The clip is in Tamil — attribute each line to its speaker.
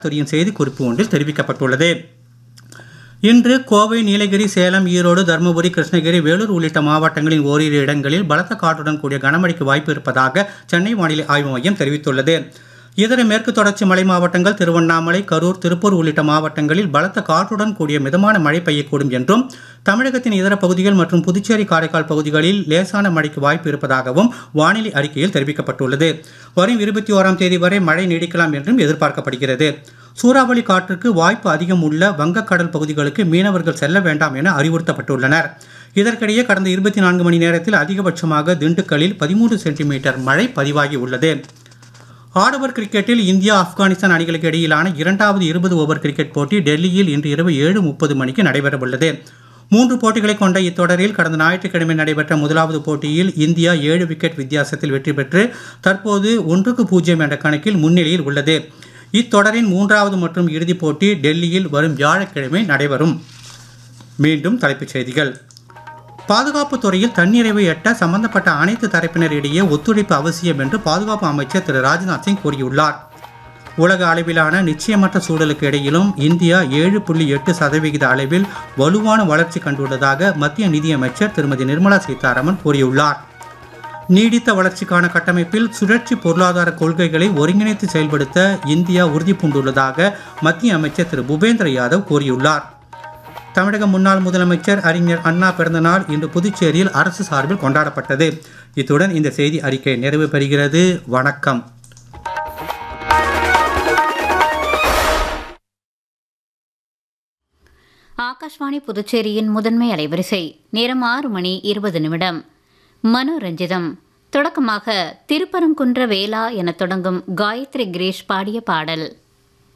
Speaker 1: துறையின் செய்திக்குறிப்பு ஒன்றில் தெரிவிக்கப்பட்டுள்ளது இன்று கோவை நீலகிரி சேலம் ஈரோடு தருமபுரி கிருஷ்ணகிரி வேலூர் உள்ளிட்ட மாவட்டங்களின் ஓரிரு இடங்களில் பலத்த காற்றுடன் கூடிய கனமழைக்கு வாய்ப்பு இருப்பதாக சென்னை வானிலை ஆய்வு மையம் தெரிவித்துள்ளது இதர மேற்கு தொடர்ச்சி மலை மாவட்டங்கள் திருவண்ணாமலை கரூர் திருப்பூர் உள்ளிட்ட மாவட்டங்களில் பலத்த காற்றுடன் கூடிய மிதமான மழை பெய்யக்கூடும் என்றும் தமிழகத்தின் இதர பகுதிகள் மற்றும் புதுச்சேரி காரைக்கால் பகுதிகளில் லேசான மழைக்கு வாய்ப்பு இருப்பதாகவும் வானிலை அறிக்கையில் தெரிவிக்கப்பட்டுள்ளது வரும் இருபத்தி ஓராம் தேதி வரை மழை நீடிக்கலாம் என்றும் எதிர்பார்க்கப்படுகிறது சூறாவளி காற்றுக்கு வாய்ப்பு அதிகம் உள்ள வங்கக்கடல் பகுதிகளுக்கு மீனவர்கள் செல்ல வேண்டாம் என அறிவுறுத்தப்பட்டுள்ளனர் இதற்கிடையே கடந்த இருபத்தி நான்கு மணி நேரத்தில் அதிகபட்சமாக திண்டுக்கல்லில் பதிமூன்று சென்டிமீட்டர் மழை பதிவாகி உள்ளது ஆடவர் கிரிக்கெட்டில் இந்தியா ஆப்கானிஸ்தான் அணிகளுக்கு இடையிலான இரண்டாவது இருபது ஓவர் கிரிக்கெட் போட்டி டெல்லியில் இன்று இரவு ஏழு முப்பது மணிக்கு நடைபெறவுள்ளது மூன்று போட்டிகளை கொண்ட இத்தொடரில் கடந்த ஞாயிற்றுக்கிழமை நடைபெற்ற முதலாவது போட்டியில் இந்தியா ஏழு விக்கெட் வித்தியாசத்தில் வெற்றி பெற்று தற்போது ஒன்றுக்கு பூஜ்ஜியம் என்ற கணக்கில் முன்னிலையில் உள்ளது இத்தொடரின் மூன்றாவது மற்றும் இறுதிப் போட்டி டெல்லியில் வரும் வியாழக்கிழமை நடைபெறும் மீண்டும் தலைப்புச் செய்திகள் பாதுகாப்பு துறையில் தன்னிறைவை எட்ட சம்பந்தப்பட்ட அனைத்து தரப்பினரிடையே ஒத்துழைப்பு அவசியம் என்று பாதுகாப்பு அமைச்சர் திரு ராஜ்நாத் சிங் கூறியுள்ளார் உலக அளவிலான நிச்சயமற்ற சூழலுக்கு இடையிலும் இந்தியா ஏழு புள்ளி எட்டு சதவிகித அளவில் வலுவான வளர்ச்சி கண்டுள்ளதாக மத்திய நிதியமைச்சர் திருமதி நிர்மலா சீதாராமன் கூறியுள்ளார் நீடித்த வளர்ச்சிக்கான கட்டமைப்பில் சுழற்சி பொருளாதார கொள்கைகளை ஒருங்கிணைத்து செயல்படுத்த இந்தியா உறுதி பூண்டுள்ளதாக மத்திய அமைச்சர் திரு பூபேந்திர யாதவ் கூறியுள்ளார் தமிழக முன்னாள் முதலமைச்சர் அறிஞர் அண்ணா பிறந்தநாள் இன்று புதுச்சேரியில் அரசு சார்பில் கொண்டாடப்பட்டது இத்துடன் இந்த செய்தி அறிக்கை நிறைவு பெறுகிறது வணக்கம்
Speaker 2: ஆகாஷ்வாணி புதுச்சேரியின் முதன்மை அலைவரிசை நேரம் ஆறு மணி இருபது நிமிடம் மனோரஞ்சிதம் தொடக்கமாக திருப்பரங்குன்ற வேளா என தொடங்கும் காயத்ரி கிரீஷ் பாடிய பாடல்